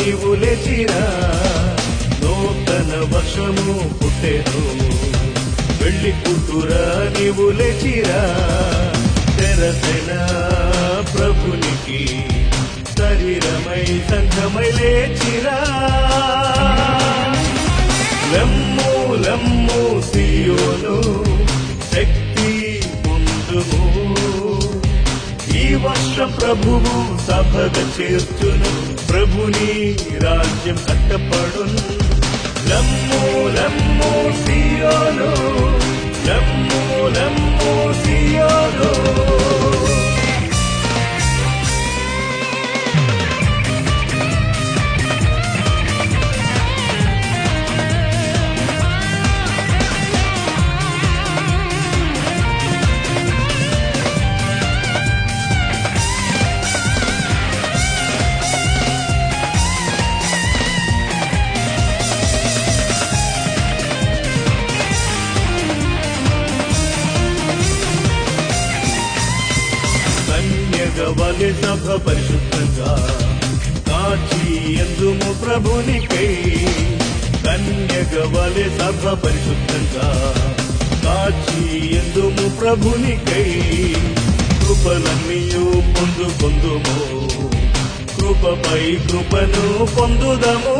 నీవు లేచిరా నూతన వర్షము పుట్టెను వెళ్ళి కూతురా నీవు లేచిరా తెరసెన ప్రభునికి శరీరమై సంఘమై లేచిరా లెమ్ము లెమ్ము సియోను శక్తి పొందుము ఈ వర్ష ప్రభువు సభగ చేర్చును ప్రభుని రాజ్యం కట్టపడును లమ్ము లమ్ము సియోను లమ్ము లమ్ము సియోను కన్యగవలి సభ పరిశుద్ధంగా కాచి ఎందుము ప్రభునికై కన్యగవలి సభ పరిశుద్ధంగా కాచి ఎందుము ప్రభునికై కృపలన్నీయు పొందు పొందుము కృపపై కృపను పొందుదము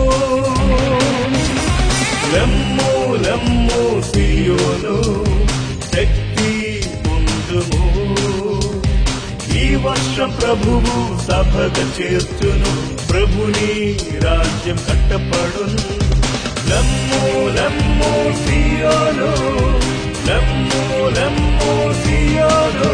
లెమ్ము లెమ్ము సియోను శక్తి పొందుము ఈ వర్ష ప్రభువు సభగ చేర్చును ప్రభుని రాజ్యం కట్టపడును లమ్ము లమ్ము సియోను లమ్ము లమ్ము సియోను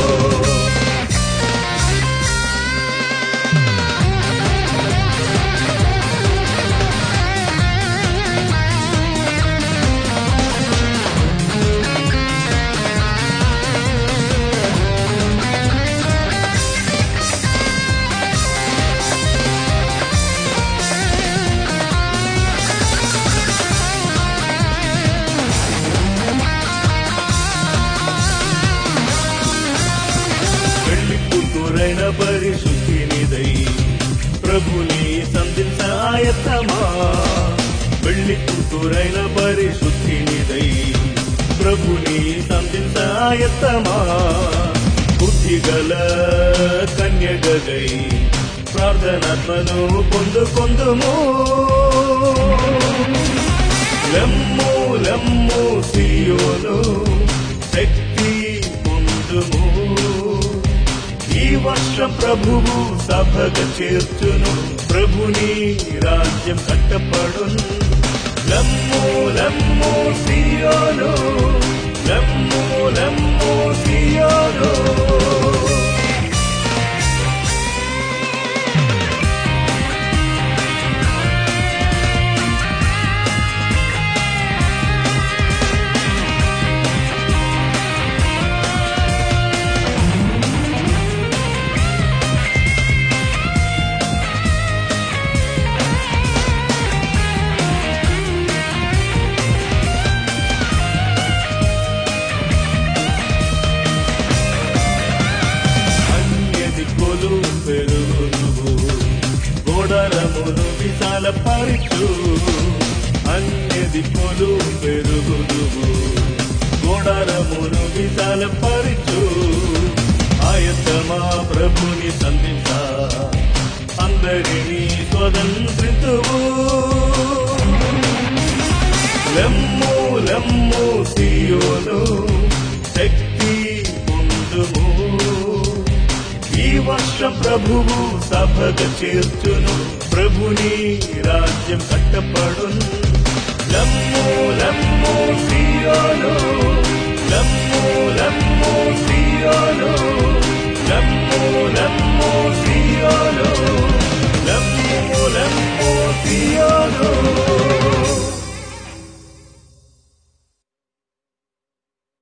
పెళ్లి కూతురైన పరిశుద్ధినిదై ప్రభుని సంధించ ఆయత్తమా పెళ్లి కూతురైన పరిశుద్ధినిదై ప్రభుని సంధించ ఆయత్తమా బుద్ధిగల కన్యగై ప్రార్థనాత్మను పొందుకొందుము లమ్ము లమ్ము సియోను శక్తి పొందుము ఈ వర్ష ప్రభువు సభగ చేర్చును ప్రభుని రాజ్యం కట్టపడును లమ్ము లమ్ము సియోను లమ్ము లమ్ము సియోను అన్య దిక్కులు పెరుగును గోడరమును విశాల పరిచు అన్య దిక్కులు పెరుగును గోడరమును విశాల పరిచు ఆయతమా ప్రభుని సంధించ అందరినీ స్వతంత్రితువు లెమ్ము లెమ్ము సియోను శక్తి పొందుము ఈ వర్ష ప్రభువు సభగ చేర్చును ప్రభుని రాజ్యం కట్టపడును లమ్ము లమ్ము సియోను లమ్ము లమ్ము సియోను లమ్ము లమ్ము సియోను లమ్ము లమ్ము సియోను